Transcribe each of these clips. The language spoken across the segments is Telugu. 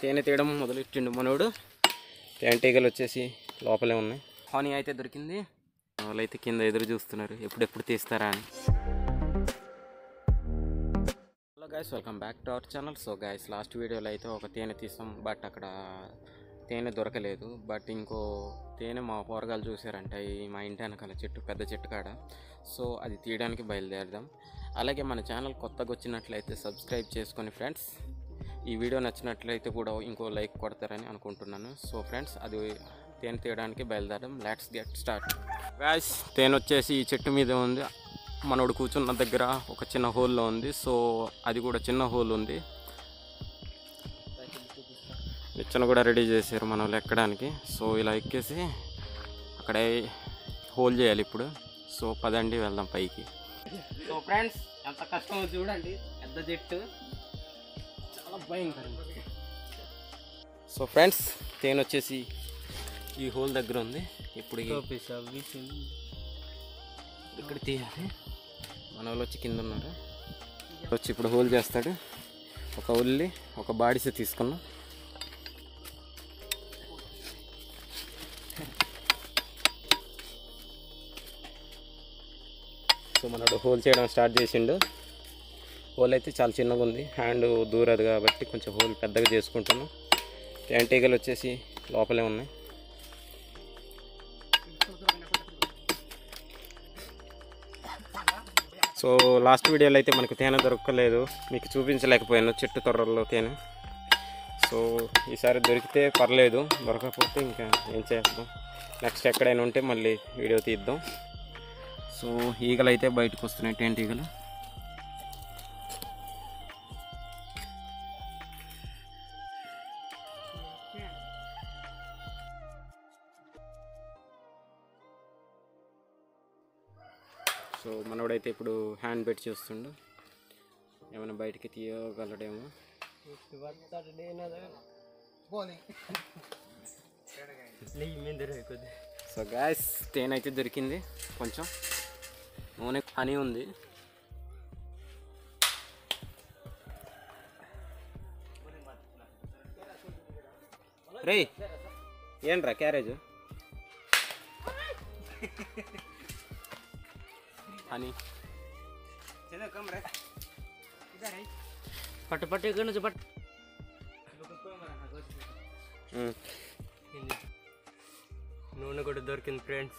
తేనె తీయడం మొదలెట్టిండు మనోడు తేనెటీగలు వచ్చేసి లోపలే ఉన్నాయి హానీ అయితే దొరికింది వాళ్ళైతే కింద ఎదురు చూస్తున్నారు ఎప్పుడెప్పుడు తీస్తారా అని hello guys welcome back to our channel so guys last వీడియోలో అయితే ఒక తేనె తీసాం బట్ అక్కడ తేనె దొరకలేదు బట్ ఇంకో తేనె మా పోరగాలు చూసారంట ఈ మా ఇంటి వెనకాల చెట్టు పెద్ద చెట్టు కాడ సో అది తీయడానికి బయలుదేరదాం అలాగే మన ఛానల్ కొత్తగా వచ్చినట్లయితే సబ్స్క్రైబ్ చేసుకొని ఫ్రెండ్స్ ఈ వీడియో నచ్చినట్లయితే కూడా ఇంకో లైక్ కొడతారని అనుకుంటున్నాను సో ఫ్రెండ్స్ అది తేనె తీయడానికి బయలుదేరడం లెట్స్ గెట్ స్టార్ట్ గాయస్ తేనె వచ్చేసి ఈ చెట్టు మీద ఉంది మనోడు కూర్చున్న దగ్గర ఒక చిన్న హోల్లో ఉంది సో అది కూడా చిన్న హోల్ ఉంది నిచ్చెన కూడా రెడీ చేశారు మన వాళ్ళు ఎక్కడానికి సో ఇలా ఎక్కేసి అక్కడే హోల్ చేయాలి ఇప్పుడు సో పదండి వెళ్దాం పైకి సో ఫ్రెండ్స్ ఎంత కష్టమో చూడండి పెద్ద చెట్టు చాలా భయంకరంగా సో ఫ్రెండ్స్ తేనె వచ్చేసి ఈ హోల్ దగ్గర ఉంది ఇప్పుడు ఈ- ఇక్కడ తీయాలి మన వాళ్ళు వచ్చి కింద ఉన్నారు వచ్చి ఇప్పుడు హోల్ చేస్తాడు ఒక ఉల్లి ఒక బాడిస తీసుకున్నాం సో మనోడు హోల్ చేయడం స్టార్ట్ చేసిండు హోల్ అయితే చాలా చిన్నగా ఉంది హ్యాండ్ దూరదు కాబట్టి కొంచెం హోల్ పెద్దగా చేసుకుంటున్నాం తేనెటీగలు వచ్చేసి లోపలే ఉన్నాయి సో లాస్ట్ వీడియోలో అయితే మనకు తేనె దొరకలేదు మీకు చూపించలేకపోయాను చెట్టు తొర్రల్లో తేనె సో ఈసారి దొరికితే పర్లేదు దొరకకపోతే ఇంకా ఏం చేద్దాం నెక్స్ట్ ఎక్కడైనా ఉంటే మళ్ళీ వీడియో తీద్దాం సో ఈగలు అయితే బయటకు వస్తున్నాయి టెంట్ ఈగలు సో మనోడైతే ఇప్పుడు హ్యాండ్ పెట్టి చూస్తుండు ఏమైనా బయటికి తీయగలడేమో సో గ్యాస్ తేనె అయితే దొరికింది కొంచెం నూనె హనీ ఉంది రే ఏంట్రా క్యారేజ్ హనీ పట్టు పట్టు ఇక్కడ నుంచి పట్టు ఉమ్. నూనె కూడా దొరికింది ఫ్రెండ్స్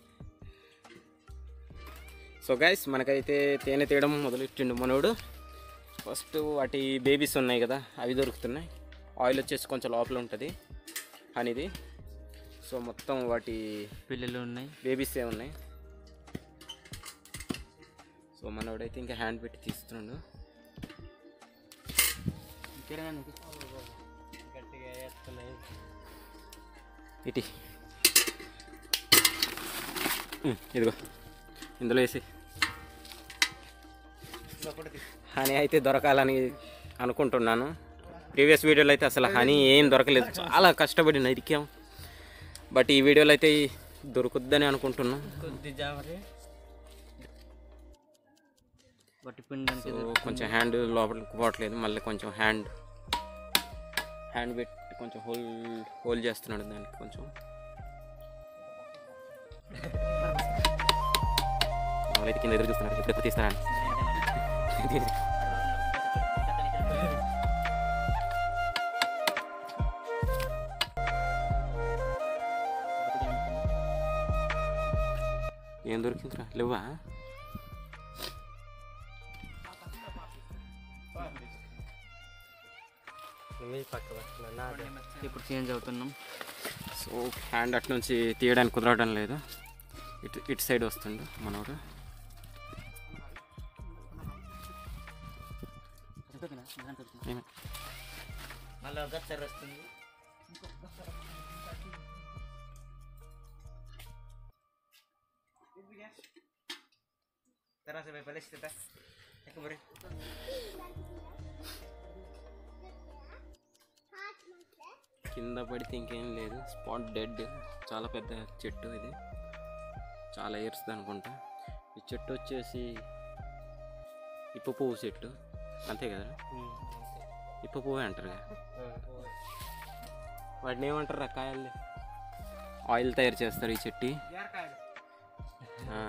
సో గైస్ మనకైతే తేనె తీయడం మొదలెట్టిండు మనోడు ఫస్ట్ వాటి బేబీస్ ఉన్నాయి కదా అవి దొరుకుతున్నాయి ఆయిల్ వచ్చేసి కొంచెం లోపల ఉంటుంది హనీది సో మొత్తం వాటి పిల్లలు ఉన్నాయి బేబీస్ ఏ ఉన్నాయి సో మనోడైతే ఇంకా హ్యాండ్ పెట్టి తీస్తున్నాడు గట్టిగా వేస్తున్నాయి ఇటీ ఉమ్, ఇదిగో ఇందులో వేసి హనీ అయితే దొరకాలని అనుకుంటున్నాను ప్రీవియస్ వీడియోలో అయితే అసలు హనీ ఏం దొరకలేదు చాలా కష్టపడి నరికాం బట్ ఈ వీడియోలో అయితే దొరుకుద్దని అనుకుంటున్నాం కొద్ది జామరి బట్టి పిండానికి సో కొంచెం హ్యాండ్ లోపలికి పోవట్లేదు మళ్ళీ కొంచెం హ్యాండ్ హ్యాండ్ పెట్టి కొంచెం హోల్ హోల్ చేస్తున్నాడు దానికి కొంచెం వాళ్ళైతే కింద ఎదురు చూస్తున్నారు ఎప్పుడు తీస్తారా అని. ఏం దొరికిందిరా లేవా పక్క పట్టుకున్నా నాదే. ఇప్పుడు చేంజ్ అవుతున్నాం సో హ్యాండ్ అటు నుంచి తీయడానికి కుదరడం లేదు ఇటు ఇటు సైడ్ వస్తుండు మనోడు ఏమి? మళ్ళీ ఒకసారి వస్తుంది తర్వాత పరిస్థితి కింద పడితే ఇంకేం లేదు స్పాట్ డెడ్ చాలా పెద్ద చెట్టు ఇది చాలా ఇయర్స్ అనుకుంటా ఈ చెట్టు వచ్చేసి ఇప్ప పువ్వు చెట్టు అంతే కదా ఇప్ప పువ్వే అంటారు కదా వాటిని ఏమంటారు రకాయలు ఆయిల్ తయారు చేస్తారు ఈ చెట్టి ఆ.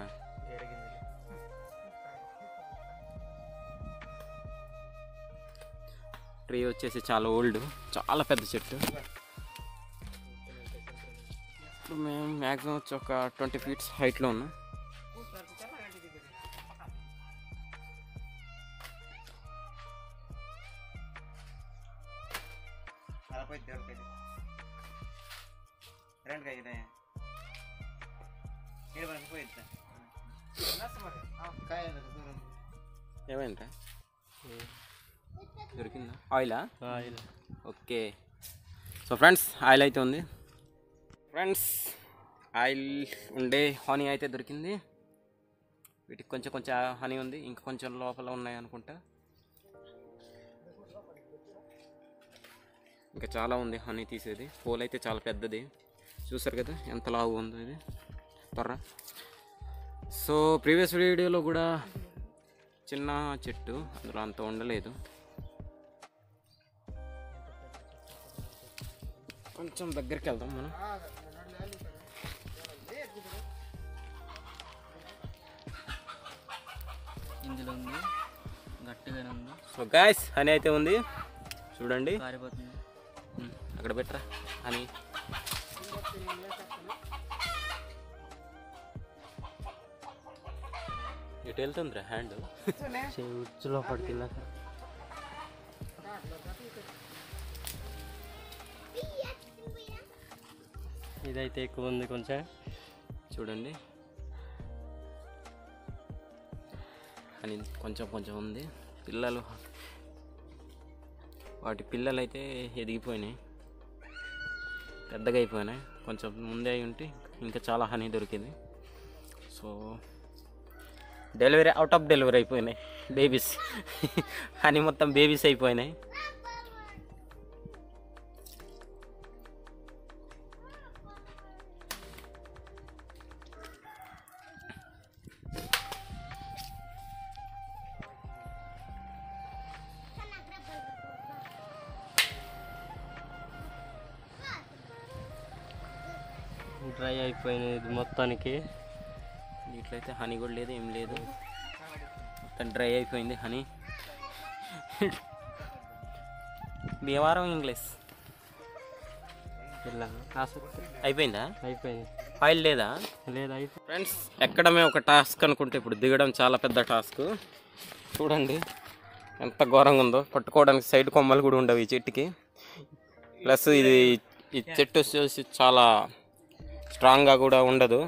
ట్రీ వచ్చేసి చాలా ఓల్డ్ చాలా పెద్ద చెట్టు ఇప్పుడు మేము మ్యాక్సిమం వచ్చి ఒక ట్వంటీ ఫీట్స్ హైట్లో ఉన్నాం ఏమైందా దొరికిందా ఆయిలా ఓకే సో ఫ్రెండ్స్ ఆయిల్ అయితే ఉంది ఫ్రెండ్స్ ఆయిల్ ఉండే హనీ అయితే దొరికింది వీటికి కొంచెం కొంచెం హనీ ఉంది ఇంకా కొంచెం లోపల ఉన్నాయి అనుకుంటా ఇంకా చాలా ఉంది హనీ తీసేది పోల్ అయితే చాలా పెద్దది చూసారు కదా ఎంత లావు ఉందో ఇది త్వర సో ప్రీవియస్ వీడియోలో కూడా చిన్న చెట్టు అందులో అంత ఉండలేదు కొంచెం దగ్గరికి వెళ్దాం మనం ఇందులో ఉంది గట్టిగానే ఉంది సో గాయస్ హనీ అయితే ఉంది చూడండి కారిపోతుంది ఉమ్, అక్కడ పెట్టరా హనీ ఎటు వెళ్తుందిరా హ్యాండ్ ఉచ్చులో పడుతుందా ఇదైతే ఎక్కువ ఉంది కొంచెం చూడండి అని కొంచెం కొంచెం ఉంది పిల్లలు వాటి పిల్లలు అయితే ఎదిగిపోయినాయి పెద్దగా అయిపోయినాయి కొంచెం ముందే అయి ఉంటే ఇంకా చాలా హనీ దొరికింది so delivery out of delivery అయిపోయినాయి బేబీస్ హనీ మొత్తం బేబీస్ అయిపోయినాయి డ్రై అయిపోయినది ఇది మొత్తానికి దీంట్లో అయితే హనీ కూడా లేదు ఏం లేదు మొత్తం డ్రై అయిపోయింది హనీ భీమవరం ఇంగ్లీష్ ఇలా ఆసక్తి అయిపోయిందా అయిపోయింది ఆయిల్ లేదా లేదు అయిపోయింది ఫ్రెండ్స్ ఎక్కడమే ఒక టాస్క్ అనుకుంటే ఇప్పుడు దిగడం చాలా పెద్ద టాస్క్ చూడండి ఎంత ఘోరంగా ఉందో పట్టుకోవడానికి సైడ్ కొమ్మలు కూడా ఉండవు ఈ చెట్టుకి ప్లస్ ఇది ఈ చెట్టు వచ్చేసి చాలా స్ట్రాంగ్గా కూడా ఉండదు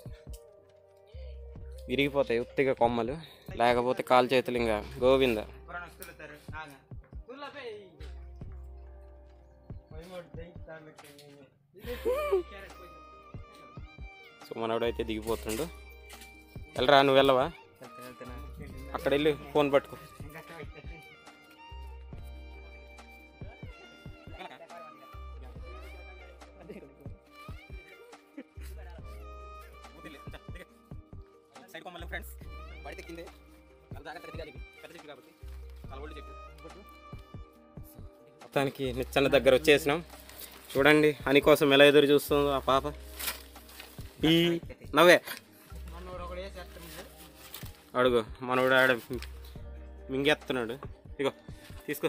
విరిగిపోతాయి ఉత్తిగా కొమ్మలు లేకపోతే కాలు చేతులు ఇంకా గోవింద సో మనోడు అయితే దిగిపోతుండు వెళ్ళరా నువ్వు వెళ్ళవా అక్కడ వెళ్ళి ఫోన్ పట్టుకో సైడ్ కొమ్మలు ఫ్రెండ్స్ బయట కిందే చాలా జాగ్రత్తగా దిగాలి పెద్ద చెట్టు కాబట్టి చాలా ఒళ్ళు చెట్టు మొత్తానికి నిచ్చెన దగ్గర వచ్చేసినాం చూడండి హని కోసం ఎలా ఎదురు చూస్తుందో ఆ పాప ఈ నవ్వే అడుగు మనోడు ఆడ మింగేస్తున్నాడు ఇగో తీసుకో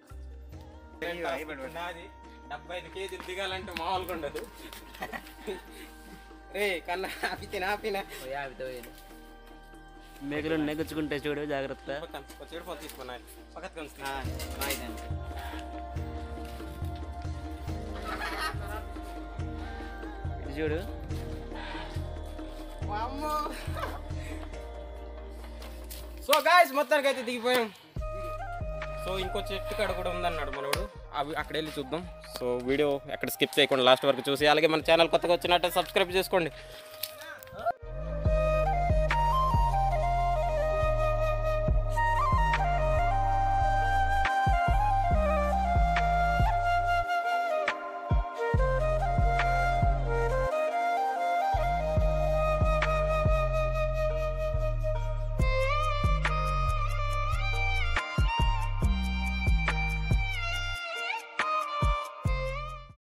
డెబ్బై ఐదు కేజీలు దిగాలంటే మామూలుగా ఉండదు రే కన్నా ఆపితే ఆపినా మేకలు నెగ్గుచ్చుకుంటే చూడు జాగ్రత్త చెడు ఫోన్ తీసుకున్నా పక్కన ఇది చూడు సో గాయస్ మొత్తానికి అయితే దిగిపోయాం సో ఇంకో చెట్టు కాడ కూడా ఉందన్నాడు మనోడు అవి అక్కడ వెళ్ళి చూద్దాం సో వీడియో ఎక్కడ స్కిప్ చేయకుండా లాస్ట్ వరకు చూసి అలాగే మన ఛానల్ కొత్తగా వచ్చినట్టు సబ్స్క్రైబ్ చేసుకోండి